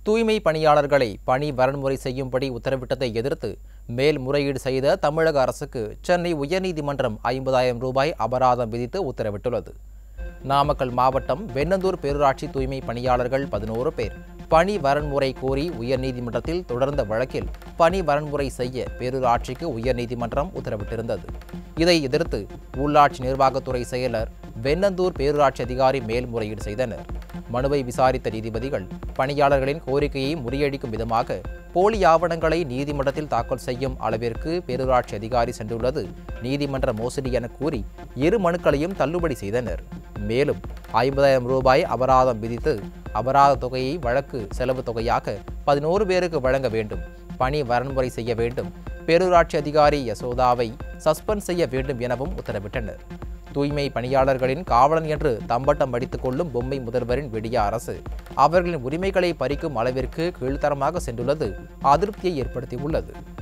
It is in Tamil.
தூய்மை பணியாளர்களை பணி வரன்முறை செய்யும்படி உத்தரவிட்டதை எதிர்த்து மேல்முறையீடு செய்த தமிழக அரசுக்கு சென்னை உயர்நீதிமன்றம் ஐம்பதாயிரம் ரூபாய் அபராதம் விதித்து உத்தரவிட்டுள்ளது நாமக்கல் மாவட்டம் வெண்ணந்தூர் பேரூராட்சி தூய்மை பணியாளர்கள் பதினோரு பேர் பணி வரன்முறை கோரி உயர்நீதிமன்றத்தில் தொடர்ந்த வழக்கில் பணி வரன்முறை செய்ய பேரூராட்சிக்கு உயர்நீதிமன்றம் உத்தரவிட்டிருந்தது இதை எதிர்த்து உள்ளாட்சி நிர்வாகத்துறை செயலர் வெண்ணந்தூர் பேரூராட்சி அதிகாரி மேல்முறையீடு செய்தனர் மனுவை விசாரித்த நீதிபதிகள் பணியாளர்களின் கோரிக்கையை முறியடிக்கும் விதமாக போலி ஆவணங்களை நீதிமன்றத்தில் தாக்கல் செய்யும் அளவிற்கு பேரூராட்சி அதிகாரி சென்றுள்ளது நீதிமன்ற மோசடி என கூறி இரு மனுக்களையும் தள்ளுபடி செய்தனர் மேலும் ஐம்பதாயிரம் ரூபாய் அபராதம் விதித்து அபராத தொகையை வழக்கு செலவு தொகையாக பதினோரு பேருக்கு வழங்க வேண்டும் பணி வரன்முறை செய்ய வேண்டும் பேரூராட்சி அதிகாரி யசோதாவை சஸ்பெண்ட் செய்ய வேண்டும் எனவும் உத்தரவிட்டனர் தூய்மை பணியாளர்களின் காவலன் என்று தம்பட்டம் அடித்துக் கொள்ளும் பொம்மை முதல்வரின் விடிய அரசு அவர்களின் உரிமைகளை பறிக்கும் அளவிற்கு கீழ்த்தரமாக சென்றுள்ளது அதிருப்தியை ஏற்படுத்தியுள்ளது